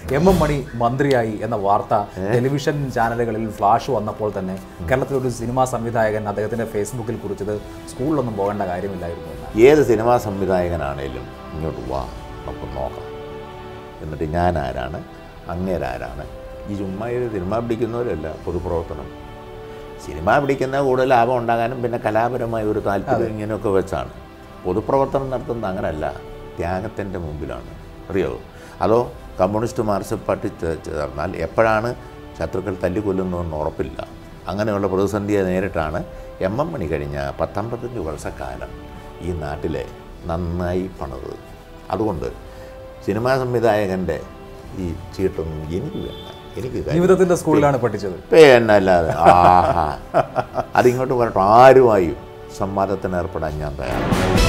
M M മണി മന്ത്രിയായി എന്ന വാർത്ത ടെലിവിഷൻ ചാനലുകളിൽ ഫ്ലാഷ് വന്നപ്പോൾ തന്നെ കേരളത്തിലൊരു സിനിമാ സംവിധായകൻ അദ്ദേഹത്തിന്റെ ഫേസ്ബുക്കിൽ കുറിച്ചത് സ്കൂളിലൊന്നും പോകേണ്ട കാര്യമില്ലായിരുന്നു എന്നാണ് ഏത് സിനിമാ സംവിധായകനാണേലും ഇങ്ങോട്ട് വാ നമുക്ക് നോക്കാം എന്നിട്ട് ഞാൻ ആരാണ് അങ്ങേരാരാണ് ഈ ചുമ്മാ ഇത് സിനിമ പിടിക്കുന്നവരല്ല പൊതുപ്രവർത്തനം സിനിമ പിടിക്കുന്ന കൂടുതൽ ലാഭം ഉണ്ടാകാനും പിന്നെ കലാപരമായ ഒരു താല്പര്യം ഇങ്ങനെയൊക്കെ വെച്ചാണ് പൊതുപ്രവർത്തനം നടത്തുന്നത് അങ്ങനല്ല ത്യാഗത്തിൻ്റെ മുമ്പിലാണ് അറിയോ അതോ കമ്മ്യൂണിസ്റ്റ് മാർക്സിസ്റ്റ് പാർട്ടി ചേ- ചേർന്നാൽ എപ്പോഴാണ് ശത്രുക്കൾ തല്ലിക്കൊല്ലുന്നതെന്ന് ഉറപ്പില്ല അങ്ങനെയുള്ള പ്രതിസന്ധിയെ നേരിട്ടാണ് എം എം മണി കഴിഞ്ഞ പത്തൊമ്പത്തഞ്ച് വർഷക്കാലം ഈ നാട്ടിലെ നന്നായി പണിത് അതുകൊണ്ട് സിനിമാ സംവിധായകൻ്റെ ഈ ചീട്ടൊന്നും എനിക്ക് വേണ്ട എനിക്ക് കാര്യം- ജീവിതത്തിന്റെ സ്കൂളിലാണ് പഠിച്ചത് പിന്നെ അല്ലാതെ ആഹാ അതിങ്ങോട്ട് വരട്ടെ ആരുമായും സംവാദത്തിന് ഏർപ്പെടാൻ ഞാൻ തയ്യാറാണ്